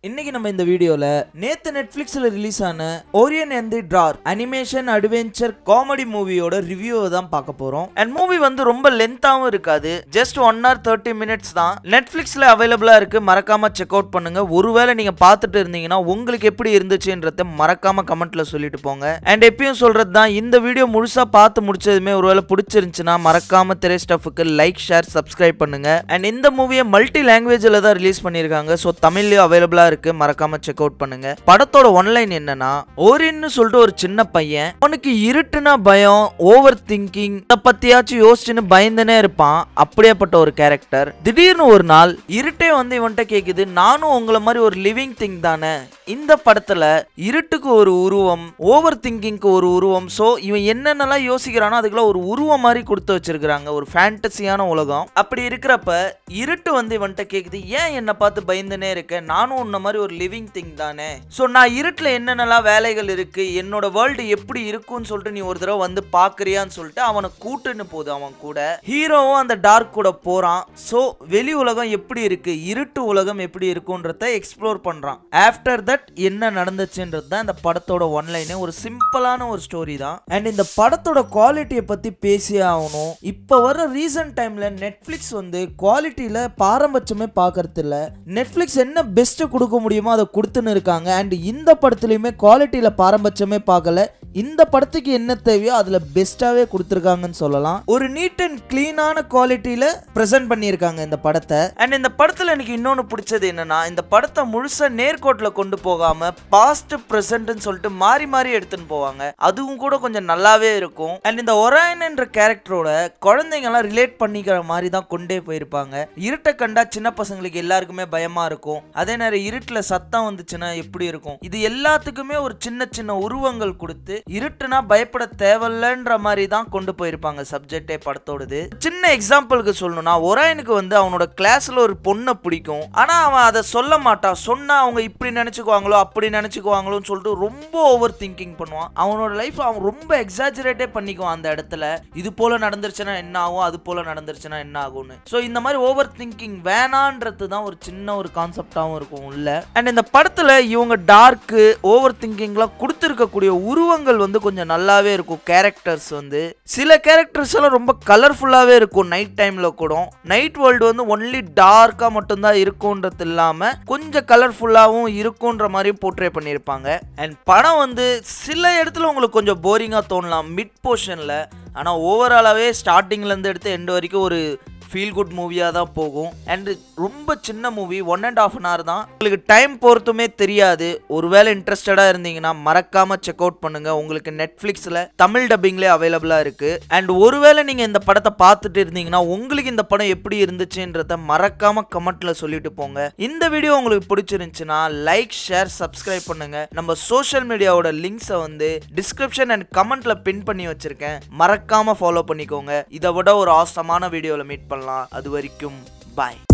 இன்னைக்கு நம்ம இந்த வீடியோல நேத்து நெட்ஃபிளிக்ஸ்ல ரிலீஸ் ஆன Orion and the dark animation adventure comedy மூவியோட ரிவ்யூவை தான் பார்க்க போறோம் அண்ட் மூவி வந்து ரொம்ப லென்த்தாவும் இருக்காது just one hour thirty minutes தான் நெட்ஃபிளிக்ஸ்ல அவைலபிளா இருக்கு மறக்காம செக் அவுட் பண்ணுங்க ஒருவேளை நீங்க பார்த்துட்டு இருந்தீங்கன்னா உங்களுக்கு எப்படி இருந்துச்சுன்றத மறக்காம கமெண்ட்ல சொல்லிட்டு போங்க அண்ட் எப்பயும் சொல்றது தான் இந்த வீடியோ முழுசா பார்த்து முடிச்சதுமே ஒருவேளை பிடிச்சிருந்துச்சுன்னா மறக்காம திரை ஸ்டஃபுக்கு லைக் ஷேர் சப்ஸ்கிரைப் பண்ணுங்க அண்ட் இந்த மூவியை மல்டி லாங்குவேஜில் தான் ரிலீஸ் பண்ணியிருக்காங்க ஸோ தமிழ்லயும் அவைலபிளா இருக்கு மறக்காம செக் அவுட் பண்ணுங்க படத்தோட ஒன்லைன் என்னன்னா ஓரின்னு சொல்லிட்டு ஒரு சின்ன பையன் அவனுக்கு இருட்டுனா பயம் ஓவர் திங்கிங் இதை பத்தியாச்சும் யோசிச்சுன்னு பயந்துனே இருப்பான் அப்படியேப்பட்ட ஒரு கேரக்டர் திடீர்னு ஒரு நாள் இருட்டே வந்து இவன்கிட்ட கேக்குது நானும் உங்களை மாதிரி ஒரு லிவிங் திங் தானே இந்த படத்துல இருட்டுக்கு ஒரு உருவம் ஓவர் திங்கிங்க்கு ஒரு உருவம் ஸோ இவன் என்னென்னலாம் யோசிக்கிறானோ அதுக்குள்ள ஒரு உருவம் மாதிரி கொடுத்து வச்சிருக்கிறாங்க ஒரு ஃபேண்டசியான உலகம் அப்படி இருக்கிறப்ப இருட்டு வந்து இவன்கிட்ட கேக்குது ஏன் என்னை பார்த்து பயந்துனே இருக்க நானும் உன்ன மாதிரி ஒரு லிவிங் திங் தானே ஸோ நான் இருட்டில் என்னென்னலாம் வேலைகள் இருக்கு என்னோட வேர்ல்டு எப்படி இருக்கும்னு சொல்லிட்டு நீ ஒரு தடவை வந்து பார்க்கறியான்னு சொல்லிட்டு அவனை கூட்டுன்னு போகுது அவன் கூட ஹீரோவும் அந்த டார்க் கூட போறான் ஸோ வெளி உலகம் எப்படி இருக்கு இருட்டு உலகம் எப்படி இருக்குன்றத எக்ஸ்ப்ளோர் பண்றான் ஆஃப்டர் தட் என்ன நடந்துச்சுன்றது தான் இந்த படத்தோட ஒன்லைனே ஒரு சிம்பிளான ஒரு ஸ்டோரி தான் அண்ட் இந்த படத்தோட குவாலிட்டியை பத்தி பேசியே ஆகணும் இப்போ வர ரீசன்ட் டைம்ல நெட்ஃபிளிக்ஸ் வந்து குவாலிட்டியில பாரபட்சமே பார்க்கறது இல்ல நெட்ஃபிளிக்ஸ் என்ன பெஸ்ட் கொடுக்க முடியுமோ அதை கொடுத்துன்னு இருக்காங்க அண்ட் இந்த படத்துலையுமே குவாலிட்டியில பாரபட்சமே பார்க்கல இந்த படத்துக்கு என்ன தேவையோ அதுல பெஸ்ட்டாவே கொடுத்துருக்காங்கன்னு சொல்லலாம் ஒரு நீட் அண்ட் கிளீனான குவாலிட்டியில ப்ரெசென்ட் பண்ணியிருக்காங்க இந்த படத்தை அண்ட் இந்த படத்துல எனக்கு இன்னொன்று பிடிச்சது என்னன்னா இந்த படத்தை முழுசா நேர்கோட்டில் கொண்டு போகாம பாஸ்ட் ப்ரெசென்ட்னு சொல்லிட்டு மாறி மாறி எடுத்துன்னு போவாங்க அதுவும் கூட கொஞ்சம் நல்லாவே இருக்கும் அண்ட் இந்த ஒராயன் என்ற கேரக்டரோட குழந்தைங்க எல்லாம் ரிலேட் பண்ணிக்கிற மாதிரி தான் கொண்டே போயிருப்பாங்க இருட்டை கண்டா சின்ன பசங்களுக்கு எல்லாருக்குமே பயமா இருக்கும் அதே நேரம் இருட்டுல சத்தம் வந்துச்சுன்னா எப்படி இருக்கும் இது எல்லாத்துக்குமே ஒரு சின்ன சின்ன உருவங்கள் கொடுத்து இருட்டுனா பயப்பட தேவையில்லன்ற மாதிரி தான் கொண்டு போயிருப்பாங்க சப்ஜெக்டே படத்தோடது சின்ன எக்ஸாம்பிளுக்கு சொல்லணும்னா ஒராயனுக்கு வந்து அவனோட கிளாஸ்ல ஒரு பொண்ணை பிடிக்கும் ஆனா அவன் அதை சொல்ல மாட்டான் சொன்னா அவங்க இப்படி நினைச்சுக்குவாங்களோ அப்படி நினைச்சுக்குவாங்களோன்னு சொல்லிட்டு ரொம்ப ஓவர் திங்கிங் பண்ணுவான் அவனோட லைஃப் அவன் ரொம்ப எக்ஸாஜரேட்டே பண்ணிக்குவான் அந்த இடத்துல இது போல நடந்துருச்சுன்னா என்ன ஆகும் அது போல நடந்துருச்சுன்னா என்ன ஆகும்னு ஸோ இந்த மாதிரி ஓவர் திங்கிங் வேணான்றது தான் ஒரு சின்ன ஒரு கான்செப்டாகவும் இருக்கும் உள்ள அண்ட் இந்த படத்துல இவங்க டார்க்கு ஓவர் திங்கிங்லாம் கொடுத்துருக்கக்கூடிய உருவங்கள் வந்து கொஞ்சம் நல்லாவே இருக்கும் கேரக்டர்ஸ் வந்து சில கேரக்டர்ஸ் எல்லாம் ரொம்ப கலர்ஃபுல்லாகவே இருக்கும் நைட் டைம்ல கூட நைட் வேர்ல்டு வந்து ஒன்லி டார்க்காக மட்டும்தான் இருக்கும்ன்றது இல்லாமல் கொஞ்சம் கலர்ஃபுல்லாகவும் இருக்குன்ற மாதிரி போர்ட்ரே பண்ணியிருப்பாங்க அண்ட் படம் வந்து சில இடத்துல உங்களுக்கு கொஞ்சம் போரிங்காக தோணலாம் மிட் போர்ஷனில் ஆனால் ஓவராலாகவே ஸ்டார்டிங்லேருந்து எடுத்து எண்டு வரைக்கும் ஒரு ஃபீல் குட் மூவியாக தான் போகும் அண்ட் ரொம்ப சின்ன movie one and half an hour தான் உங்களுக்கு டைம் பொறுத்துமே தெரியாது ஒருவேளை இன்ட்ரெஸ்டடாக இருந்தீங்கன்னா மறக்காம செக் அவுட் பண்ணுங்க உங்களுக்கு நெட்ஃப்ளிக்ஸில் தமிழ் டப்பிங்லேயே அவைலபிளாக இருக்கு அண்ட் ஒருவேளை நீங்கள் இந்த படத்தை பார்த்துட்டு இருந்தீங்கன்னா உங்களுக்கு இந்த படம் எப்படி இருந்துச்சுன்றத மறக்காம கமெண்ட்ல சொல்லிட்டு போங்க இந்த வீடியோ உங்களுக்கு பிடிச்சிருந்துச்சுன்னா லைக் ஷேர் சப்ஸ்கிரைப் பண்ணுங்க நம்ம சோஷியல் மீடியாவோட லிங்க்ஸை வந்து டிஸ்கிரிப்ஷன் அண்ட் கமெண்ட்ல பின் பண்ணி வச்சிருக்கேன் மறக்காம ஃபாலோ பண்ணிக்கோங்க இதை விட ஒரு ஆசமான வீடியோவில் மீட் பண்ணலாம் அது வரைக்கும் பாய்